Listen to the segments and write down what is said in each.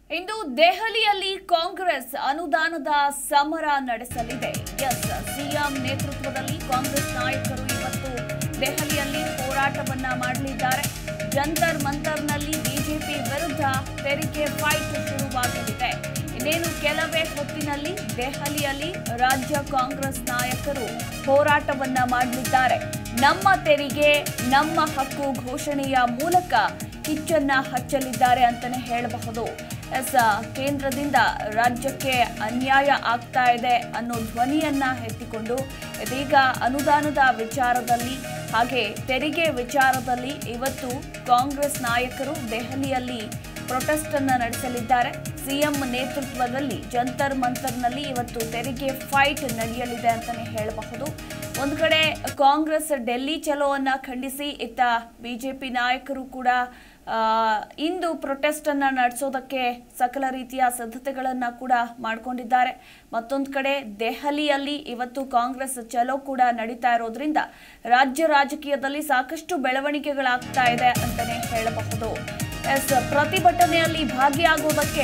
ಇಂದು ದೆಹಲಿಯಲ್ಲಿ ಕಾಂಗ್ರೆಸ್ ಅನುದಾನದ ಸಮರ ನಡೆಸಲಿದೆ ಎಸ್ ಸಿಎಂ ನೇತೃತ್ವದಲ್ಲಿ ಕಾಂಗ್ರೆಸ್ ನಾಯಕರು ಇವತ್ತು ದೆಹಲಿಯಲ್ಲಿ ಹೋರಾಟವನ್ನ ಮಾಡಲಿದ್ದಾರೆ ಜಂತರ್ ಮಂತರ್ನಲ್ಲಿ ಬಿಜೆಪಿ ವಿರುದ್ಧ ತೆರಿಗೆ ಫೈಟ್ ಶುರುವಾಗಲಿದೆ ಇನ್ನೇನು ಕೆಲವೇ ಹೊತ್ತಿನಲ್ಲಿ ದೆಹಲಿಯಲ್ಲಿ ರಾಜ್ಯ ಕಾಂಗ್ರೆಸ್ ನಾಯಕರು ಹೋರಾಟವನ್ನ ಮಾಡಲಿದ್ದಾರೆ ನಮ್ಮ ತೆರಿಗೆ ನಮ್ಮ ಹಕ್ಕು ಘೋಷಣೆಯ ಮೂಲಕ ಕಿಚ್ಚನ್ನ ಹಚ್ಚಲಿದ್ದಾರೆ ಅಂತಾನೆ ಹೇಳಬಹುದು ಎಸ್ ಕೇಂದ್ರದಿಂದ ರಾಜ್ಯಕ್ಕೆ ಅನ್ಯಾಯ ಆಗ್ತಾ ಇದೆ ಅನ್ನೋ ಧ್ವನಿಯನ್ನ ಎತ್ತಿಕೊಂಡು ಇದೀಗ ಅನುದಾನದ ವಿಚಾರದಲ್ಲಿ ಹಾಗೆ ತೆರಿಗೆ ವಿಚಾರದಲ್ಲಿ ಇವತ್ತು ಕಾಂಗ್ರೆಸ್ ನಾಯಕರು ದೆಹಲಿಯಲ್ಲಿ ಪ್ರೊಟೆಸ್ಟ್ ಅನ್ನ ನಡೆಸಲಿದ್ದಾರೆ ಸಿಎಂ ನೇತೃತ್ವದಲ್ಲಿ ಜಂತರ್ ಮಂತರ್ನಲ್ಲಿ ಇವತ್ತು ತೆರಿಗೆ ಫೈಟ್ ನಡೆಯಲಿದೆ ಅಂತಾನೆ ಹೇಳಬಹುದು ಒಂದು ಕಡೆ ಕಾಂಗ್ರೆಸ್ ಡೆಲ್ಲಿ ಚಲೋವನ್ನ ಖಂಡಿಸಿ ಇತ್ತ ಬಿಜೆಪಿ ನಾಯಕರು ಕೂಡ ಆ, ಇಂದು ಪ್ರೊಟೆಸ್ಟ್ ಅನ್ನ ನಡೆಸೋದಕ್ಕೆ ಸಕಲ ರೀತಿಯ ಸಿದ್ಧತೆಗಳನ್ನ ಕೂಡ ಮಾಡಿಕೊಂಡಿದ್ದಾರೆ ಮತ್ತೊಂದು ಕಡೆ ದೆಹಲಿಯಲ್ಲಿ ಇವತ್ತು ಕಾಂಗ್ರೆಸ್ ಚಲೋ ಕೂಡ ನಡೀತಾ ಇರೋದ್ರಿಂದ ರಾಜ್ಯ ರಾಜಕೀಯದಲ್ಲಿ ಸಾಕಷ್ಟು ಬೆಳವಣಿಗೆಗಳಾಗ್ತಾ ಇದೆ ಅಂತಾನೆ ಹೇಳಬಹುದು ಎಸ್ ಪ್ರತಿಭಟನೆಯಲ್ಲಿ ಭಾಗಿಯಾಗೋದಕ್ಕೆ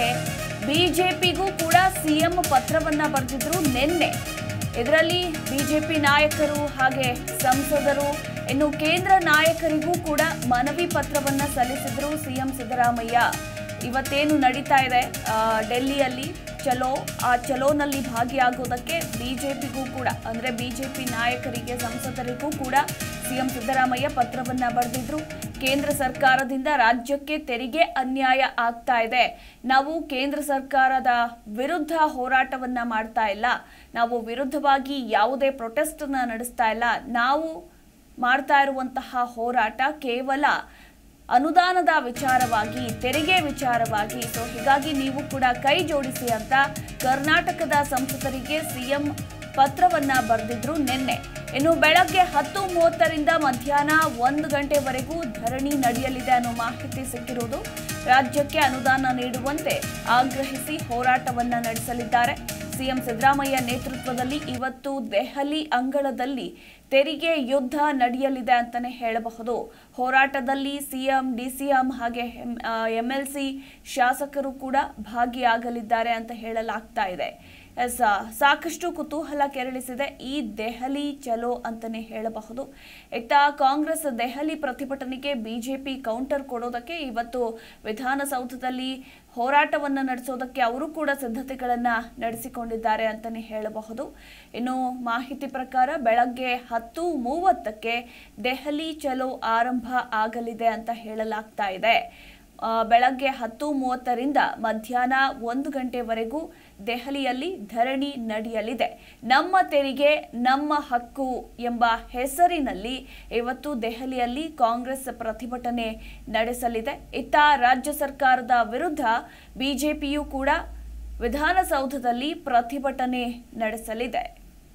ಬಿಜೆಪಿಗೂ ಕೂಡ ಸಿಎಂ ಪತ್ರವನ್ನ ಬರೆದಿದ್ರು ನಿನ್ನೆ ಇದರಲ್ಲಿ ಬಿಜೆಪಿ ನಾಯಕರು ಹಾಗೆ ಸಂಸದರು ಇನ್ನು ಕೇಂದ್ರ ನಾಯಕರಿಗೂ ಕೂಡ ಮನವಿ ಪತ್ರವನ್ನ ಸಲ್ಲಿಸಿದ್ರು ಸಿಎಂ ಸಿದ್ದರಾಮಯ್ಯ ಇವತ್ತೇನು ನಡೀತಾ ಇದೆ ಆ, ಡೆಲ್ಲಿಯಲ್ಲಿ ಚಲೋ ಆ ಚಲೋನಲ್ಲಿ ಭಾಗಿಯಾಗೋದಕ್ಕೆ ಬಿಜೆಪಿಗೂ ಕೂಡ ಅಂದ್ರೆ ಬಿಜೆಪಿ ನಾಯಕರಿಗೆ ಸಂಸದರಿಗೂ ಕೂಡ ಸಿಎಂ ಸಿದ್ದರಾಮಯ್ಯ ಪತ್ರವನ್ನ ಬರೆದಿದ್ರು ಕೇಂದ್ರ ಸರ್ಕಾರದಿಂದ ರಾಜ್ಯಕ್ಕೆ ತೆರಿಗೆ ಅನ್ಯಾಯ ಆಗ್ತಾ ಇದೆ ನಾವು ಕೇಂದ್ರ ಸರ್ಕಾರದ ವಿರುದ್ಧ ಹೋರಾಟವನ್ನ ಮಾಡ್ತಾ ಇಲ್ಲ ನಾವು ವಿರುದ್ಧವಾಗಿ ಯಾವುದೇ ಪ್ರೊಟೆಸ್ಟ್ ಅನ್ನ ನಡೆಸ್ತಾ ಇಲ್ಲ ನಾವು ಮಾಡ್ತಾ ಇರುವಂತಹ ಹೋರಾಟ ಕೇವಲ ಅನುದಾನದ ವಿಚಾರವಾಗಿ ತೆರಿಗೆ ವಿಚಾರವಾಗಿ ಸೊ ಹೀಗಾಗಿ ನೀವು ಕೂಡ ಕೈ ಜೋಡಿಸಿ ಅಂತ ಕರ್ನಾಟಕದ ಸಂಸದರಿಗೆ ಸಿಎಂ ಪತ್ರವನ್ನ ಬರೆದಿದ್ರು ನಿನ್ನೆ ಇನ್ನು ಬೆಳಗ್ಗೆ ಹತ್ತು ಮೂವತ್ತರಿಂದ ಮಧ್ಯಾಹ್ನ ಒಂದು ಗಂಟೆವರೆಗೂ ಧರಣಿ ನಡೆಯಲಿದೆ ಅನ್ನೋ ಮಾಹಿತಿ ಸಿಕ್ಕಿರುವುದು ರಾಜ್ಯಕ್ಕೆ ಅನುದಾನ ನೀಡುವಂತೆ ಆಗ್ರಹಿಸಿ ಹೋರಾಟವನ್ನ ನಡೆಸಲಿದ್ದಾರೆ ಸಿಎಂ ಸಿದ್ದರಾಮಯ್ಯ ನೇತೃತ್ವದಲ್ಲಿ ಇವತ್ತು ದೆಹಲಿ ಅಂಗಳದಲ್ಲಿ ತೆರಿಗೆ ಯುದ್ಧ ನಡೆಯಲಿದೆ ಅಂತಾನೆ ಹೇಳಬಹುದು ಹೋರಾಟದಲ್ಲಿ ಸಿಎಂ ಡಿಸಿಎಂ ಹಾಗೆ ಎಂಎಲ್ಸಿ ಶಾಸಕರು ಕೂಡ ಭಾಗಿಯಾಗಲಿದ್ದಾರೆ ಅಂತ ಹೇಳಲಾಗ್ತಾ ಇದೆ ಎಸ್ ಸಾಕಷ್ಟು ಕುತೂಹಲ ಕೆರಳಿಸಿದೆ ಈ ದೆಹಲಿ ಚಲೋ ಅಂತಾನೆ ಹೇಳಬಹುದು ಇತ್ತ ಕಾಂಗ್ರೆಸ್ ದೆಹಲಿ ಪ್ರತಿಭಟನೆಗೆ ಬಿಜೆಪಿ ಕೌಂಟರ್ ಕೊಡೋದಕ್ಕೆ ಇವತ್ತು ವಿಧಾನಸೌಧದಲ್ಲಿ ಹೋರಾಟವನ್ನು ನಡೆಸೋದಕ್ಕೆ ಅವರು ಕೂಡ ಸಿದ್ಧತೆಗಳನ್ನ ನಡೆಸಿಕೊಂಡಿದ್ದಾರೆ ಅಂತಾನೆ ಹೇಳಬಹುದು ಇನ್ನು ಮಾಹಿತಿ ಪ್ರಕಾರ ಬೆಳಗ್ಗೆ ಹತ್ತು ಮೂವತ್ತಕ್ಕೆ ದೆಹಲಿ ಚಲೋ ಆರಂಭ ಆಗಲಿದೆ ಅಂತ ಹೇಳಲಾಗ್ತಾ ಇದೆ ಆ, ಬೆಳಗ್ಗೆ ಹತ್ತು ಮೂವತ್ತರಿಂದ ಮಧ್ಯಾಹ್ನ ಒಂದು ಗಂಟೆವರೆಗೂ ದೆಹಲಿಯಲ್ಲಿ ಧರಣಿ ನಡೆಯಲಿದೆ ನಮ್ಮ ತೆರಿಗೆ ನಮ್ಮ ಹಕ್ಕು ಎಂಬ ಹೆಸರಿನಲ್ಲಿ ಇವತ್ತು ದೆಹಲಿಯಲ್ಲಿ ಕಾಂಗ್ರೆಸ್ ಪ್ರತಿಭಟನೆ ನಡೆಸಲಿದೆ ಇತ್ತ ರಾಜ್ಯ ಸರ್ಕಾರದ ವಿರುದ್ಧ ಬಿಜೆಪಿಯು ಕೂಡ ವಿಧಾನಸೌಧದಲ್ಲಿ ಪ್ರತಿಭಟನೆ ನಡೆಸಲಿದೆ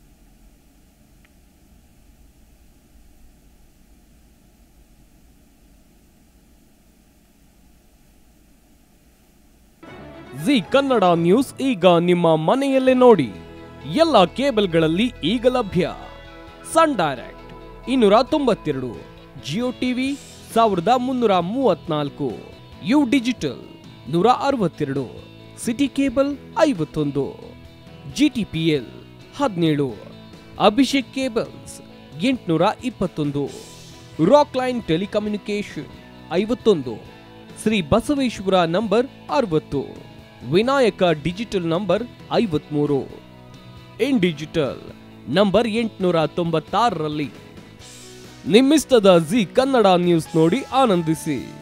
ಜಿ ಕನ್ನಡ ನ್ಯೂಸ್ ಈಗ ನಿಮ್ಮ ಮನೆಯಲ್ಲೇ ನೋಡಿ ಎಲ್ಲ ಕೇಬಲ್ಗಳಲ್ಲಿ ಈಗ ಲಭ್ಯ ಸನ್ ಡೈರೆಕ್ಟ್ ಇನ್ನೂರ ತೊಂಬತ್ತೆರಡು ಜಿಯೋ ಟಿವಿ ಸಾವಿರದ ಮುನ್ನೂರ ಮೂವತ್ನಾಲ್ಕು ಯು ಡಿಜಿಟಲ್ ನೂರ ಅರವತ್ತೆರಡು ಸಿಟಿ ಕೇಬಲ್ ಐವತ್ತೊಂದು ಜಿ ಟಿ ಪಿ ಎಲ್ ಹದಿನೇಳು ಅಭಿಷೇಕ್ ಕೇಬಲ್ಸ್ ಎಂಟುನೂರ ಇಪ್ಪತ್ತೊಂದು ರಾಕ್ ಲೈನ್ ಟೆಲಿಕಮ್ಯುನಿಕೇಶನ್ ಐವತ್ತೊಂದು ಶ್ರೀ ಬಸವೇಶ್ವರ ನಂಬರ್ ಅರವತ್ತು ವಿನಾಯಕ ಡಿಜಿಟಲ್ ನಂಬರ್ ಐವತ್ಮೂರು ಇನ್ ಡಿಜಿಟಲ್ ನಂಬರ್ ಎಂಟುನೂರ ತೊಂಬತ್ತಾರರಲ್ಲಿ ನಿಮ್ಮಿಸ್ತದ ಜಿ ಕನ್ನಡ ನ್ಯೂಸ್ ನೋಡಿ ಆನಂದಿಸಿ